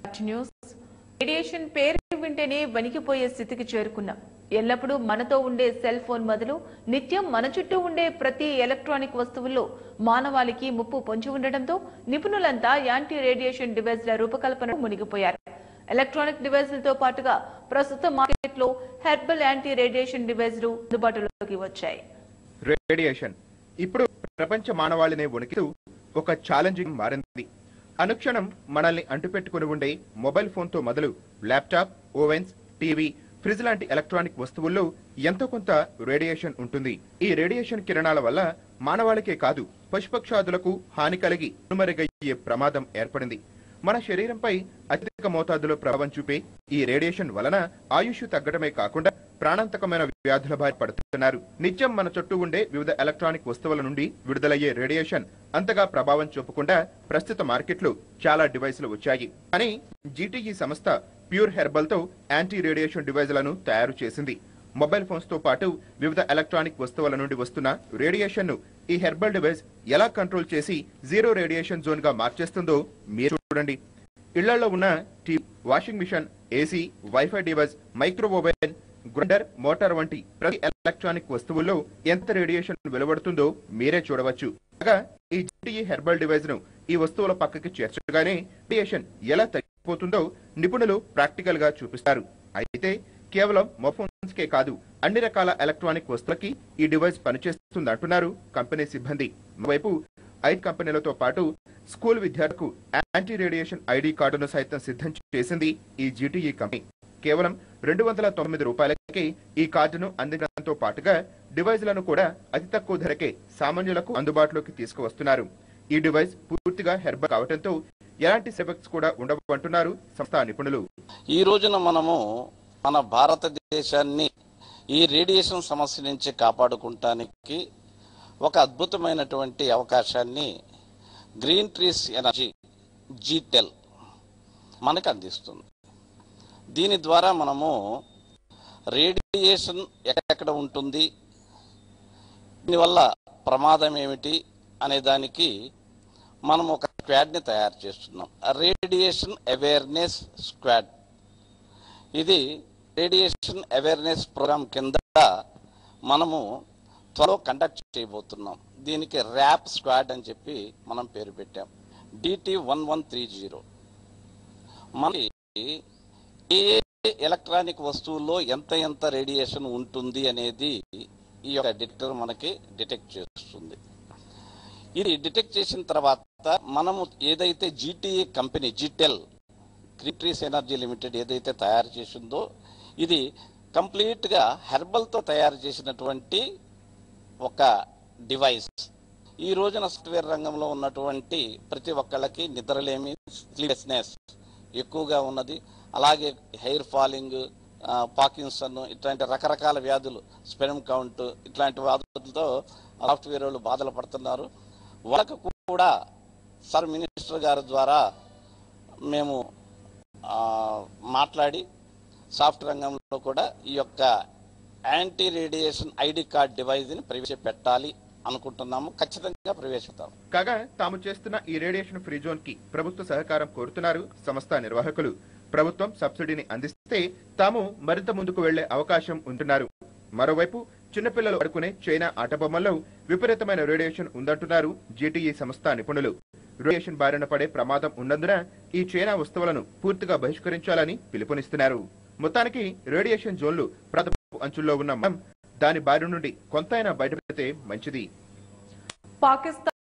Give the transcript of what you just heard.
to news radiation పేరు వింటేనే వణికిపోయే స్థితికి చేరుకున్నాం ఎల్లప్పుడూ మనతో ఉండే సెల్ ఫోన్ మొదలు నిత్యం మన చుట్టూ ఉండే ప్రతి ఎలక్ట్రానిక్ వస్తువుల్లో మానవాళికి ముప్పు పొంచి ఉండటంతో నిపుణులంతా యాంటీ రేడియేషన్ డివైస్ల రూపకల్పన మునిగిపోయారు ఎలక్ట్రానిక్ డివైస్లతో పాటుగా ప్రస్తుతం మార్కెట్లో హెర్బల్ యాంటీ రేడియేషన్ డివైస్లు అందుబాటులోకి వచ్చాయి రేడియేషన్ ఇప్పుడు ప్రపంచ మానవాళినే వణికితూ ఒక ఛాలెంజింగ్ మారింది అనుక్షణం మనల్ని అంటుపెట్టుకుని ఉండే మొబైల్ ఫోన్తో మొదలు ల్యాప్టాప్ ఓవెన్స్ టీవీ ఫ్రిడ్జ్ లాంటి ఎలక్ట్రానిక్ వస్తువుల్లో ఎంతో కొంత రేడియేషన్ ఉంటుంది ఈ రేడియేషన్ కిరణాల వల్ల మానవాళికే కాదు పశుపక్షాదులకు హాని కలిగి కనుమరుగయ్యే ప్రమాదం ఏర్పడింది మన శరీరంపై అత్యధిక మోతాదులో ప్రభావం చూపే ఈ రేడియేషన్ వలన ఆయుష్ తగ్గడమే కాకుండా ప్రాణాంతకమైన వ్యాధుల బారి పడుతున్నారు నిత్యం మన చుట్టూ ఉండే వివిధ ఎలక్ట్రానిక్ వస్తువుల నుండి విడుదలయ్యే రేడియేషన్ అంతగా ప్రభావం చూపకుండా ప్రస్తుత మార్కెట్లో చాలా డివైసులు వచ్చాయి కానీ జీటీఈ సంస్థ ప్యూర్ హెర్బల్ తో యాంటీ రేడియేషన్ డివైజులను తయారు చేసింది మొబైల్ ఫోన్స్ తో పాటు వివిధ ఎలక్ట్రానిక్ వస్తువుల నుండి వస్తున్న రేడియేషన్ ను ఈ హెర్బల్ డివైస్ ఎలా కంట్రోల్ చేసి జీరో రేడియేషన్ జోన్ గా మార్చేస్తుందో మీరు చూడండి ఇళ్లలో ఉన్న TV washing machine AC wifi device micro oven grinder motor వంటి ప్రతి ఎలక్ట్రానిక్ వస్తువుల్లో ఎంత రేడియేషన్ వెలువడుతుందో మీరే చూడవచ్చు కాగా ఈ జీటీఈ హెర్బల్ డివైస్ ను ఈ వస్తువుల పక్కకి చేర్చగానే రేడియేషన్ ఎలా తగ్గిపోతుందో నిపుణులు ప్రాక్టికల్ గా చూపిస్తారు అయితే కేవలం మొబైల్స్ కే కాదు అన్ని రకాల ఎలక్ట్రానిక్ వస్తువులకి ఈ డివైస్ పనిచేస్తుంది అంటున్నారు కంపెనీ సిబ్బంది మరోవైపు ఐదు కంపెనీలతో పాటు స్కూల్ విద్యార్థులకు యాంటీ రేడియేషన్ ఐడి కార్డును సైతం సిద్ధం చేసింది ఈ జీటీఈ కంపెనీ కేవలం రెండు వందల తొమ్మిది రూపాయలకే ఈ కార్డును అందించడంతో పాటుగా డివైజ్లను కూడా అతి తక్కువ ధరకే సామాన్యులకు అందుబాటులోకి తీసుకువస్తున్నారు ఈ డివైస్ పూర్తిగా హెర్బల్ కావడంతో ఎలాంటి సెఫెక్ట్స్ కూడా ఉండవు అంటున్నారు సంస్థ నిపుణులు ఈ రోజున మనము మన భారతదేశాన్ని ఈ రేడియేషన్ సమస్య నుంచి కాపాడుకుంటానికి ఒక అద్భుతమైనటువంటి అవకాశాన్ని గ్రీన్ ట్రీస్ ఎనర్జీ జీటెల్ మనకు అందిస్తుంది దీని ద్వారా మనము రేడియేషన్ ఎక్కడెక్కడ ఉంటుంది దీనివల్ల ప్రమాదం ఏమిటి అనే దానికి మనం ఒక స్క్వాడ్ని తయారు చేస్తున్నాం రేడియేషన్ అవేర్నెస్ స్క్వాడ్ ఇది రేడియేషన్ అవేర్నెస్ ప్రోగ్రామ్ కింద మనము త్వరలో కండక్ట్ చేయబోతున్నాం దీనికి ర్యాప్ స్క్వాడ్ అని చెప్పి మనం పేరు పెట్టాం DT one one three zero మనకి ఏ ఎలక్ట్రానిక్ వస్తువుల్లో ఎంత ఎంత రేడియేషన్ ఉంటుంది అనేది ఈ యొక్క డిటెక్టర్ మనకి డిటెక్ట్ చేస్తుంది ఇది డిటెక్ట్ చేసిన తర్వాత మనము ఏదైతే జీటీఏ కంపెనీ జీటెల్ క్రిట్రీస్ ఎనర్జీ లిమిటెడ్ ఏదైతే తయారు చేసిందో ఇది కంప్లీట్గా హెర్బల్తో తయారు చేసినటువంటి ఒక డివైస్ ఈ రోజున సాఫ్ట్వేర్ రంగంలో ఉన్నటువంటి ప్రతి ఒక్కళ్ళకి నిద్రలేమి స్లీప్లెస్నెస్ ఎక్కువగా ఉన్నది అలాగే హెయిర్ ఫాలింగ్ పాకిన్సన్ ఇట్లాంటి రకరకాల వ్యాధులు స్పెరమ్ కౌంట్ ఇట్లాంటి వ్యాధులతో సాఫ్ట్వేర్ వాళ్ళు బాధలు పడుతున్నారు వాళ్ళకు కూడా సర్ మినిస్టర్ గారి ద్వారా మేము ఆ, మాట్లాడి సాఫ్ట్ రంగంలో కూడా ఈ యొక్క యాంటీ రేడియేషన్ ఐడి కార్డ్ డివైజ్ని ప్రవేశపెట్టాలి అనుకుంటున్నాము ఖచ్చితంగా ప్రవేశపెడతాం కాగా తాము చేస్తున్న ఈ రేడియేషన్ ఫ్రీ జోన్ కి ప్రభుత్వ సహకారం కోరుతున్నారు సంస్థ నిర్వాహకులు ప్రభుత్వం సబ్సిడీని అందిస్తే తాము మరింత ముందుకు వెళ్లే అవకాశం ఉంటున్నారు మరోవైపు చిన్నపిల్లలు ఆడుకునే చైనా ఆట బొమ్మల్లో విపరీతమైన రేడియేషన్ ఉందంటున్నారు జీటీఈ సంస్థ నిపుణులు రేడియేషన్ బారిన పడే ప్రమాదం ఉన్నందున ఈ చైనా వస్తువులను పూర్తిగా బహిష్కరించాలని పిలుపునిస్తున్నారు మొత్తానికి రేడియేషన్ జోన్లు ప్రాంతపు అంచుల్లో ఉన్న మనం దాని బారి నుండి కొంతైనా బయటపడితే మంచిది పాకిస్తాన్